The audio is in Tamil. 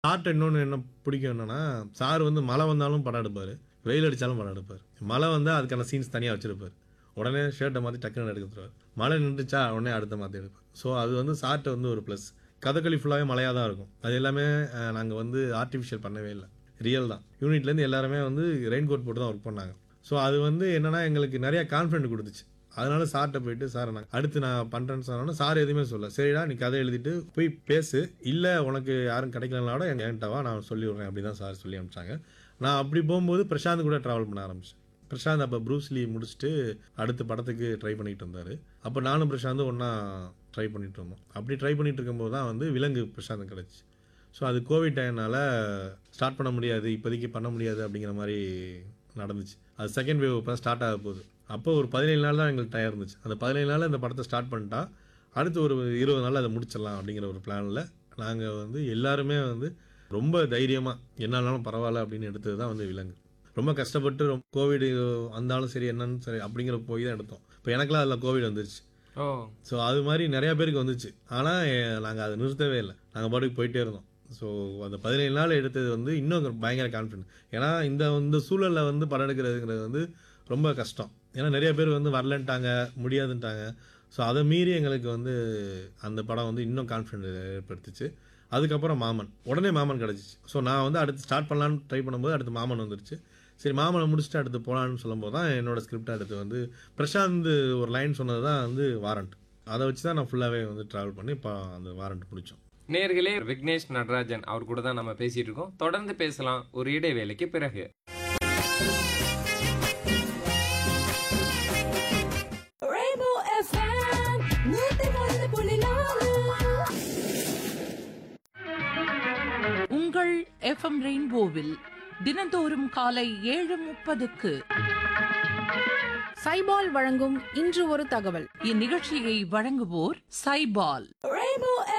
சார்ட்ட இன்னொன்று என்ன பிடிக்கும் என்னன்னா சார் வந்து மழை வந்தாலும் படம் எடுப்பார் வெயில் அடித்தாலும் படம் எடுப்பார் மழை வந்தால் அதுக்கான சீன்ஸ் தனியாக வச்சிருப்பார் உடனே ஷர்ட்டை மாற்றி டக்குன்னு எடுக்க தருவார் மழை நின்றுச்சா உடனே அடுத்த மாற்றி எடுப்பார் ஸோ அது வந்து சார்ட்ட வந்து ஒரு ப்ளஸ் கதகளி ஃபுல்லாகவே மழையாக தான் இருக்கும் அது எல்லாமே நாங்கள் வந்து ஆர்டிஃபிஷியல் பண்ணவே இல்லை ரியல் தான் யூனிட்லேருந்து எல்லாருமே வந்து ரெயின் கோட் போட்டு தான் ஒர்க் பண்ணாங்க ஸோ அது வந்து என்னன்னா எங்களுக்கு நிறைய கான்ஃபிடென்ட் கொடுத்துச்சு அதனால சார்கிட்ட போயிட்டு சார் நான் அடுத்து நான் பண்ணுறேன்னு சொன்னோன்னா சார் எதுவுமே சொல்ல சரிடா நீ கதை எழுதிட்டு போய் பேசு இல்லை உனக்கு யாரும் கிடைக்கலனாலும் என் என்கிட்ட வா நான் சொல்லி விட்றேன் அப்படி தான் சார் சொல்லி அனுப்பிச்சாங்க நான் அப்படி போகும்போது பிரசாந்த் கூட ட்ராவல் பண்ண ஆரம்பிச்சேன் பிரசாந்த் அப்போ ப்ரூஸ்லி முடிச்சுட்டு அடுத்த படத்துக்கு ட்ரை பண்ணிட்டு இருந்தார் அப்போ நானும் பிரசாந்தும் ஒன்றா ட்ரை பண்ணிட்டு இருந்தோம் அப்படி ட்ரை பண்ணிட்டு இருக்கும்போது தான் வந்து விலங்கு பிரசாந்த் கிடச்சி ஸோ அது கோவிட் டைம்னால ஸ்டார்ட் பண்ண முடியாது இப்போதைக்கு பண்ண முடியாது அப்படிங்கிற மாதிரி நடந்துச்சு அது செகண்ட் வேவ் இப்போ ஸ்டார்ட் ஆக போகுது அப்போ ஒரு பதினேழு நாள் தான் எங்களுக்கு டயம் இருந்துச்சு அந்த பதினேழு நாள் இந்த படத்தை ஸ்டார்ட் பண்ணிட்டா அடுத்து ஒரு இருபது நாள் அதை முடிச்சிடலாம் அப்படிங்கிற ஒரு பிளானில் நாங்கள் வந்து எல்லாருமே வந்து ரொம்ப தைரியமாக என்னாலும் பரவாயில்ல அப்படின்னு எடுத்தது தான் வந்து விலங்கு ரொம்ப கஷ்டப்பட்டு ரொம்ப கோவிட் வந்தாலும் சரி என்னன்னு சரி அப்படிங்கிற போய் தான் எடுத்தோம் இப்போ எனக்கெல்லாம் அதில் கோவிட் வந்துருச்சு ஓ ஸோ அது மாதிரி நிறையா பேருக்கு வந்துச்சு ஆனால் நாங்கள் அதை நிறுத்தவே இல்லை நாங்கள் பாட்டுக்கு போயிட்டே இருந்தோம் ஸோ அந்த பதினேழு நாள் எடுத்தது வந்து இன்னும் பயங்கர கான்ஃபிடென்ட் ஏன்னா இந்த இந்த சூழலில் வந்து படம் எடுக்கிறதுங்கிறது வந்து ரொம்ப கஷ்டம் ஏன்னா நிறைய பேர் வந்து வரலன்ட்டாங்க முடியாதுன்ட்டாங்க ஸோ அதை மீறி எங்களுக்கு வந்து அந்த படம் வந்து இன்னும் கான்ஃபிடென்ட் ஏற்படுத்துச்சு அதுக்கப்புறம் மாமன் உடனே மாமன் கிடச்சிச்சு ஸோ நான் வந்து அடுத்து ஸ்டார்ட் பண்ணலான்னு ட்ரை பண்ணும்போது அடுத்து மாமன் வந்துருச்சு சரி மாமனை முடிச்சுட்டு அடுத்து போகலான்னு சொல்லும்போது தான் என்னோட ஸ்கிரிப்ட் அடுத்து வந்து பிரசாந்த் ஒரு லைன் சொன்னது தான் வந்து வாரண்ட் அதை வச்சு தான் நான் ஃபுல்லாகவே வந்து ட்ராவல் பண்ணி இப்போ அந்த வாரண்ட் முடித்தோம் நேர்களே விக்னேஷ் நடராஜன் அவர் கூட தான் நம்ம பேசிட்டு இருக்கோம் தொடர்ந்து பேசலாம் ஒரு இடைவேளைக்கு பிறகு Rainbow FM, நூத்தி ஒன்று புள்ளி நாலு. உங்கள் எஃப்எம் ரெயின்போவில் தினந்தோறும் காலை ஏழு முப்பதுக்கு சைபால் வழங்கும் இன்று ஒரு தகவல் இந்நிகழ்ச்சியை வழங்குவோர் சைபால் Rainbow